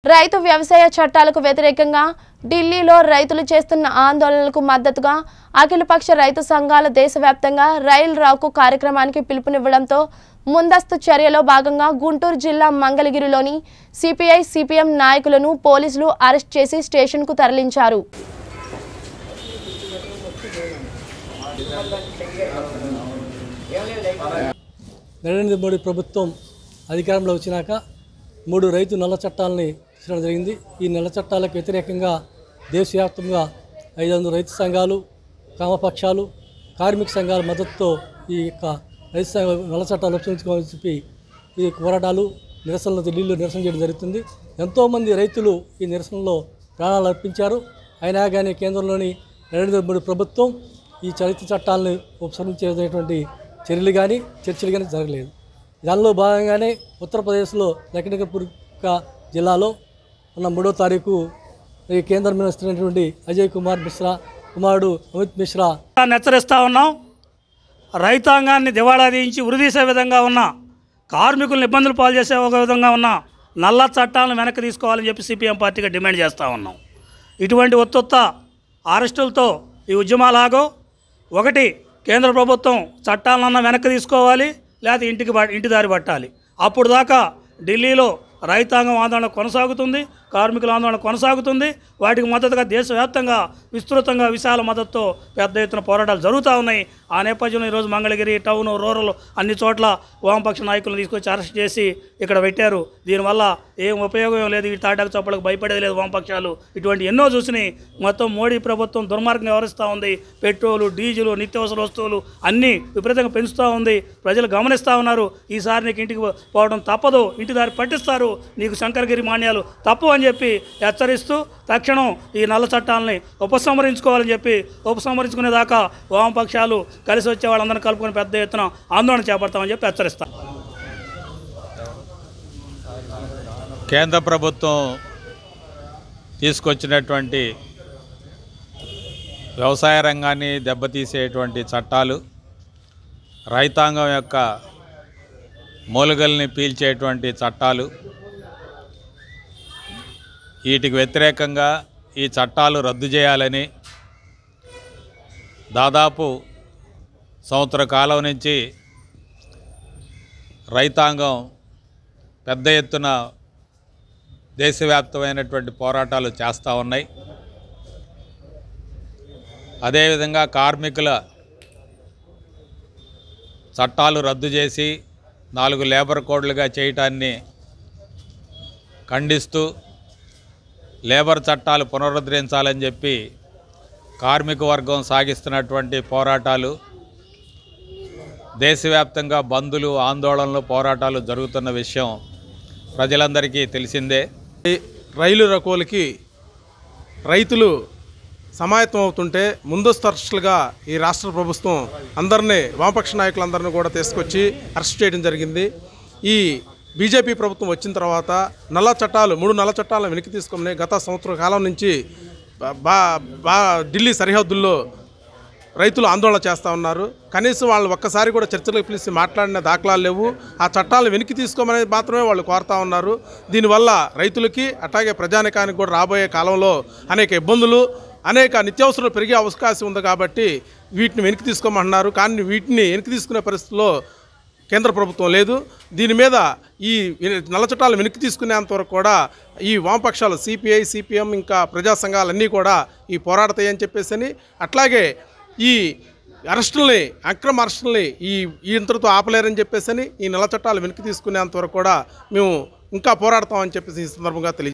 రైతు వ్యవసాయ చట్టాలకు వ్యతిరేకంగా ఢిల్లీలో రైతులు చేస్తున్న ఆందోళనలకు మద్దతుగా అఖిలపక్ష రైతు సంఘాల దేశవ్యాప్తంగా రైల్ రాకు కార్యక్రమానికి పిలుపునివ్వడంతో ముందస్తు చర్యలో భాగంగా గుంటూరు జిల్లా మంగళగిరిలోని సిపిఐ సిపిఎం నాయకులను పోలీసులు అరెస్ట్ చేసి స్టేషన్కు తరలించారు నరేంద్ర మోడీ ప్రభుత్వం అధికారంలో వచ్చినాక మూడు రైతు నల్ల చట్టాలని తీసుకోవడం జరిగింది ఈ నల్ల చట్టాలకు వ్యతిరేకంగా దేశవ్యాప్తంగా ఐదు వందల రైతు సంఘాలు కామపక్షాలు కార్మిక సంఘాల మద్దతుతో ఈ యొక్క రైతు సంఘ నల్ల చట్టాలు ఉపయోగించుకోవాలని చెప్పి ఈ పోరాటాలు నిరసనలు ఢిల్లీలో నిరసన చేయడం జరుగుతుంది ఎంతోమంది రైతులు ఈ నిరసనలో ప్రాణాలు అర్పించారు అయినా కానీ కేంద్రంలోని నరేంద్ర మోడీ ప్రభుత్వం ఈ చరిత్ర చట్టాలను ఉపసంహరించేటువంటి చర్యలు కానీ చర్చలు కానీ జరగలేదు దానిలో భాగంగానే ఉత్తరప్రదేశ్లో లఖనపూర్ జిల్లాలో ఉన్న మూడో తారీఖు ఈ కేంద్ర మినిస్టర్ అయినటువంటి అజయ్ కుమార్ మిశ్రా కుమారుడు అమిత్ మిశ్రా హెచ్చరిస్తూ ఉన్నాం రైతాంగాన్ని దివాళా తీయించి ఉరిదీసే విధంగా ఉన్న కార్మికులను ఇబ్బందులు పాలు చేసే ఒక విధంగా ఉన్న నల్ల చట్టాలను వెనక్కి తీసుకోవాలని చెప్పి సిపిఎం పార్టీగా డిమాండ్ చేస్తూ ఉన్నాం ఇటువంటి ఒత్తొత్త అరెస్టులతో ఈ ఉద్యమాలాగో ఒకటి కేంద్ర ప్రభుత్వం చట్టాలన్నా వెనక్కి తీసుకోవాలి లేకపోతే ఇంటికి బ- ఇంటి దారి పట్టాలి అప్పుడు దాకా ఢిల్లీలో రైతాంగం ఆందోళన కొనసాగుతుంది కార్మికుల ఆందోళన కొనసాగుతుంది వాటికి మద్దతుగా దేశవ్యాప్తంగా విస్తృతంగా విశాల మద్దతుతో పెద్ద ఎత్తున పోరాటాలు జరుగుతూ ఉన్నాయి ఆ నేపథ్యంలో ఈరోజు మంగళగిరి టౌన్ రూరల్ అన్ని చోట్ల వామపక్ష నాయకులను తీసుకొచ్చి అరెస్ట్ చేసి ఇక్కడ పెట్టారు దీనివల్ల ఏం ఉపయోగం లేదు ఈ తాటాకు చప్పలకు భయపడేది లేదు వామపక్షాలు ఇటువంటి ఎన్నో చూసినాయి మొత్తం మోడీ ప్రభుత్వం దుర్మార్గం వ్యవహరిస్తూ ఉంది పెట్రోలు డీజిల్ నిత్యావసర వస్తువులు అన్నీ విపరీతంగా పెంచుతూ ఉంది ప్రజలు గమనిస్తూ ఉన్నారు ఈసారి నీకు ఇంటికి పోవడం తప్పదు ఇంటి దారి పట్టిస్తారు నీకు శంకరగిరి మాన్యాలు తప్పు అని చెప్పి హెచ్చరిస్తూ తక్షణం ఈ నల్ల చట్టాలని ఉపసంహరించుకోవాలని చెప్పి ఉపసంహరించుకునేదాకా వామపక్షాలు కలిసి వచ్చే వాళ్ళందరినీ కలుపుకొని పెద్ద ఎత్తున ఆందోళన చేపడతామని చెప్పి హెచ్చరిస్తాం కేంద్ర ప్రభుత్వం తీసుకొచ్చినటువంటి వ్యవసాయ రంగాన్ని దెబ్బతీసేటువంటి చట్టాలు రైతాంగం యొక్క మూలగల్ని పీల్చేటువంటి చట్టాలు వీటికి వ్యతిరేకంగా ఈ చట్టాలు రద్దు చేయాలని దాదాపు సంవత్సర కాలం నుంచి రైతాంగం పెద్ద ఎత్తున దేశవ్యాప్తమైనటువంటి పోరాటాలు చేస్తూ ఉన్నాయి అదేవిధంగా కార్మికుల చట్టాలు రద్దు చేసి నాలుగు లేబర్ కోడ్లుగా చేయటాన్ని ఖండిస్తూ లేబర్ చట్టాలు పునరుద్ధరించాలని చెప్పి కార్మిక వర్గం సాగిస్తున్నటువంటి పోరాటాలు దేశవ్యాప్తంగా బందులు ఆందోళనలు పోరాటాలు జరుగుతున్న విషయం ప్రజలందరికీ తెలిసిందే ఈ రైలు రకోలకి రైతులు సమాయత్తం అవుతుంటే ముందస్తు అరెస్టులుగా ఈ రాష్ట్ర ప్రభుత్వం అందరినీ వామపక్ష నాయకులందరినీ కూడా తీసుకొచ్చి అరెస్ట్ చేయడం జరిగింది ఈ బీజేపీ ప్రభుత్వం వచ్చిన తర్వాత నల్ల చట్టాలు మూడు నల్ల చట్టాలను వెనక్కి తీసుకొని గత సంవత్సర కాలం నుంచి బా- బా బా ఢిల్లీ సరిహద్దుల్లో రైతులు ఆందోళన చేస్తూ ఉన్నారు కనీసం వాళ్ళు ఒక్కసారి కూడా చర్చలకు పిలిచి మాట్లాడిన దాఖలాలు లేవు ఆ చట్టాలను వెనక్కి తీసుకోమనేది మాత్రమే వాళ్ళు కోరుతా ఉన్నారు దీనివల్ల రైతులకి అట్లాగే ప్రజానికానికి కూడా రాబోయే కాలంలో అనేక ఇబ్బందులు అనేక నిత్యావసరాలు పెరిగే అవకాశం ఉంది కాబట్టి వీటిని వెనక్కి తీసుకోమంటున్నారు కానీ వీటిని వెనక్కి తీసుకునే పరిస్థితిలో కేంద్ర ప్రభుత్వం లేదు దీని మీద ఈ నల్ల చట్టాలు వెనక్కి తీసుకునేంత వరకు కూడా ఈ వామపక్షాలు సిపిఐ సిపిఎం ఇంకా ప్రజా సంఘాలన్నీ కూడా ఈ పోరాడతాయని చెప్పేసి అని అట్లాగే ఈ అరెస్టుల్ని అక్రమ అరెస్టుల్ని ఈ ఈ ఇంతటితో ఆపలేరని చెప్పేసి అని ఈ నల్ల చట్టాలు వెనక్కి తీసుకునేంత వరకు కూడా మేము ఇంకా పోరాడతామని చెప్పేసి ఈ సందర్భంగా తెలియ